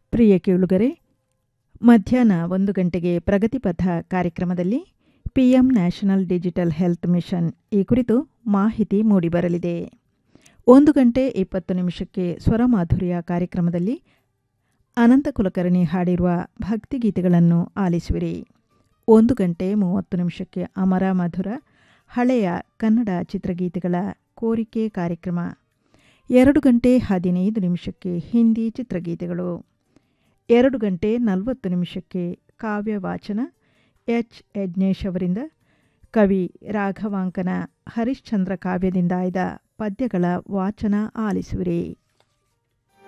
ಪ್ರಿಯ ಕೇಳುಗರೆ ಮಧ್ಯಾಹ್ನ ಒಂದು ಗಂಟೆಗೆ ಪ್ರಗತಿಪಥ ಕಾರ್ಯಕ್ರಮದಲ್ಲಿ PM national digital health mission ಈ ಕುರಿತು ಮಾಹಿತಿ ಮೂಡಿಬರಲಿದೆ ಒಂದು ಗಂಟೆ ಇಪ್ಪತ್ತು ನಿಮಿಷಕ್ಕೆ ಸ್ವರಮಾಧುರ್ಯ ಕಾರ್ಯಕ್ರಮದಲ್ಲಿ ಅನಂತ ಕುಲಕರ್ಣಿ ಹಾಡಿರುವ ಭಕ್ತಿಗೀತೆಗಳನ್ನು ಆಲಿಸುವಿರಿ ಒಂದು ಗಂಟೆ ಮೂವತ್ತು ನಿಮಿಷಕ್ಕೆ ಅಮರ ಮಧುರ ಹಳೆಯ ಕನ್ನಡ ಚಿತ್ರಗೀತೆಗಳ ಕೋರಿಕೆ ಕಾರ್ಯಕ್ರಮ ಎರಡು ಗಂಟೆ ಹದಿನೈದು ನಿಮಿಷಕ್ಕೆ ಹಿಂದಿ ಚಿತ್ರಗೀತೆಗಳು ಎರಡು ಗಂಟೆ ನಲವತ್ತು ನಿಮಿಷಕ್ಕೆ ಕಾವ್ಯ ವಾಚನ ಎಚ್ ಯಜ್ಞೇಶ್ ಅವರಿಂದ ಕವಿ ರಾಘವಾಂಕನ ಹರಿಶ್ಚಂದ್ರ ಕಾವ್ಯದಿಂದ ಆಯ್ದ ಪದ್ಯಗಳ ವಾಚನ ಆಲಿಸುವಿರಿ